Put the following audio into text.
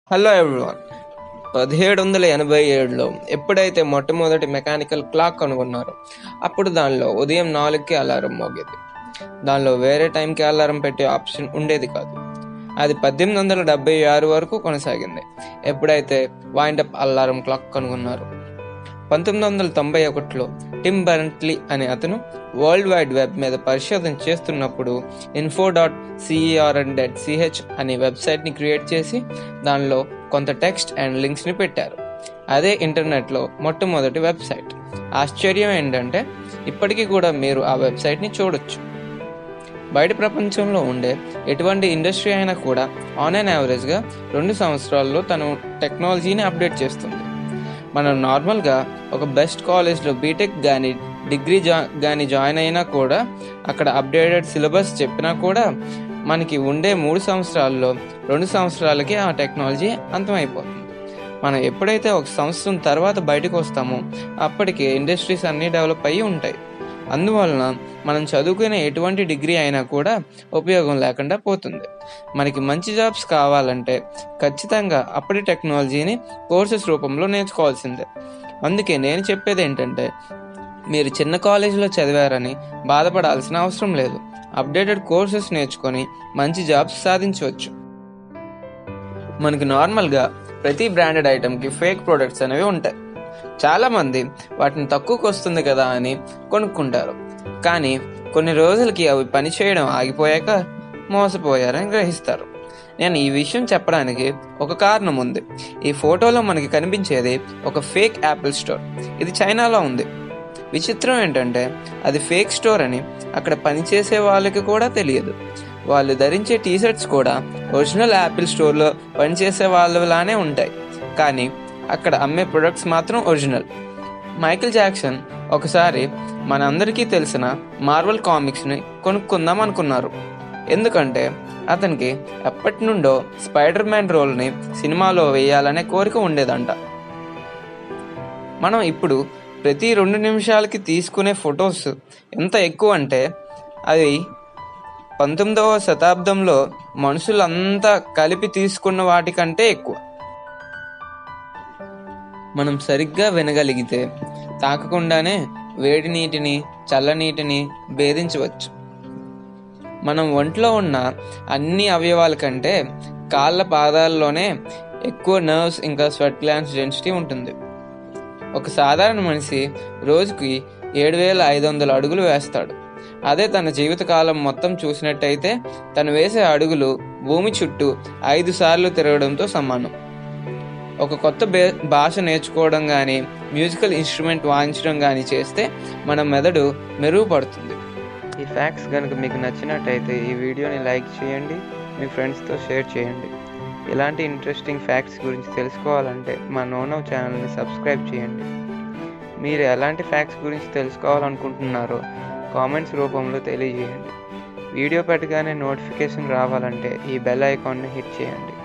hello everyone పదిహేడు వందల ఎనభై ఏడులో ఎప్పుడైతే మొట్టమొదటి మెకానికల్ క్లాక్ కనుగొన్నారో అప్పుడు దానిలో ఉదయం నాలుగుకి అలారం మోగేది దానిలో వేరే టైంకి అలారం పెట్టే ఆప్షన్ ఉండేది కాదు అది పద్దెనిమిది వందల డెబ్బై ఆరు వరకు కొనసాగింది ఎప్పుడైతే వైండప్ అలారం క్లాక్ కనుగొన్నారు పంతొమ్మిది వందల తొంభై ఒకటిలో టిమ్ బెంట్లీ అనే అతను వరల్డ్ వైడ్ వెబ్ మీద పరిశోధన చేస్తున్నప్పుడు info dot C E R N dot C H అనే వెబ్సైట్ని క్రియేట్ చేసి దానిలో కొంత టెక్స్ట్ అండ్ లింక్స్ని పెట్టారు అదే ఇంటర్నెట్లో మొట్టమొదటి వెబ్సైట్ ఆశ్చర్యం ఏంటంటే ఇప్పటికీ కూడా మీరు ఆ వెబ్సైట్ని చూడొచ్చు బయట ప్రపంచంలో ఉండే ఎటువంటి ఇండస్ట్రీ అయినా కూడా ఆన్ అండ్ యావరేజ్గా రెండు సంవత్సరాల్లో తను టెక్నాలజీని అప్డేట్ చేస్తుంది మనం నార్మల్గా ఒక బెస్ట్ కాలేజ్లో బీటెక్ కానీ డిగ్రీ జా కానీ జాయిన్ అయినా కూడా అక్కడ అప్డేటెడ్ సిలబస్ చెప్పినా కూడా మనకి ఉండే మూడు సంవత్సరాల్లో రెండు సంవత్సరాలకి ఆ టెక్నాలజీ అంతమైపోతుంది మనం ఎప్పుడైతే ఒక సంవత్సరం తర్వాత బయటకు వస్తామో అప్పటికి ఇండస్ట్రీస్ అన్నీ డెవలప్ అయ్యి ఉంటాయి అందువలన మనం చదువుకునే ఎటువంటి డిగ్రీ అయినా కూడా ఉపయోగం లేకుండా పోతుంది మనకి మంచి జాబ్స్ కావాలంటే ఖచ్చితంగా అప్పటి టెక్నాలజీని కోర్సెస్ రూపంలో నేర్చుకోవాల్సిందే అందుకే నేను చెప్పేది ఏంటంటే మీరు చిన్న కాలేజీలో చదివారని బాధపడాల్సిన అవసరం లేదు అప్డేటెడ్ కోర్సెస్ నేర్చుకొని మంచి జాబ్స్ సాధించవచ్చు మనకి నార్మల్గా ప్రతి బ్రాండెడ్ ఐటెంకి ఫేక్ ప్రొడక్ట్స్ అనేవి ఉంటాయి చాలామంది వాటిని తక్కువకు వస్తుంది కదా అని కొనుక్కుంటారు కానీ కొన్ని రోజులకి అవి పనిచేయడం ఆగిపోయాక మోసపోయారని గ్రహిస్తారు నేను ఈ విషయం చెప్పడానికి ఒక కారణం ఉంది ఈ ఫోటోలో మనకి కనిపించేది ఒక ఫేక్ యాపిల్ స్టోర్ ఇది చైనాలో ఉంది విచిత్రం ఏంటంటే అది ఫేక్ స్టోర్ అని అక్కడ పనిచేసే వాళ్ళకి కూడా తెలియదు వాళ్ళు ధరించే టీషర్ట్స్ కూడా ఒరిజినల్ యాపిల్ స్టోర్లో పనిచేసే వాళ్ళలానే ఉంటాయి కానీ అక్కడ అమ్మే ప్రొడక్ట్స్ మాత్రం ఒరిజినల్ మైకిల్ జాక్సన్ ఒకసారి మనందరికీ తెలిసిన మార్వల్ కామిక్స్ని కొనుక్కుందాం అనుకున్నారు ఎందుకంటే అతనికి ఎప్పటి నుండో స్పైడర్ మ్యాన్ రోల్ని సినిమాలో వేయాలనే కోరిక ఉండేదంట మనం ఇప్పుడు ప్రతి రెండు నిమిషాలకి తీసుకునే ఫొటోస్ ఎంత ఎక్కువ అంటే అవి పంతొమ్మిదవ శతాబ్దంలో మనుషులంతా కలిపి తీసుకున్న వాటికంటే ఎక్కువ మనం సరిగ్గా వినగలిగితే తాకకుండానే వేడి నీటిని చల్లనీటిని భేదించవచ్చు మనం ఒంట్లో ఉన్న అన్ని అవయవాల కంటే కాళ్ళ పాదాల్లోనే ఎక్కువ నర్వ్స్ ఇంకా స్వెట్ గ్లాండ్స్ డెన్సిటీ ఉంటుంది ఒక సాధారణ మనిషి రోజుకి ఏడు వేల ఐదు వందల అడుగులు వేస్తాడు అదే తన జీవితకాలం మొత్తం చూసినట్టయితే తను వేసే అడుగులు భూమి చుట్టూ ఐదు సార్లు తిరగడంతో సమానం ఒక కొత్త భాష నేర్చుకోవడం కానీ మ్యూజికల్ ఇన్స్ట్రుమెంట్ వాయించడం కానీ చేస్తే మన మెదడు మెరుగుపడుతుంది ఈ ఫ్యాక్ట్స్ కనుక మీకు నచ్చినట్టయితే ఈ వీడియోని లైక్ చేయండి మీ ఫ్రెండ్స్తో షేర్ చేయండి ఇలాంటి ఇంట్రెస్టింగ్ ఫ్యాక్ట్స్ గురించి తెలుసుకోవాలంటే మా నోనవ్ ఛానల్ని సబ్స్క్రైబ్ చేయండి మీరు ఎలాంటి ఫ్యాక్ట్స్ గురించి తెలుసుకోవాలనుకుంటున్నారో కామెంట్స్ రూపంలో తెలియజేయండి వీడియో పెట్టగానే నోటిఫికేషన్ రావాలంటే ఈ బెల్ ఐకాన్ని హిట్ చేయండి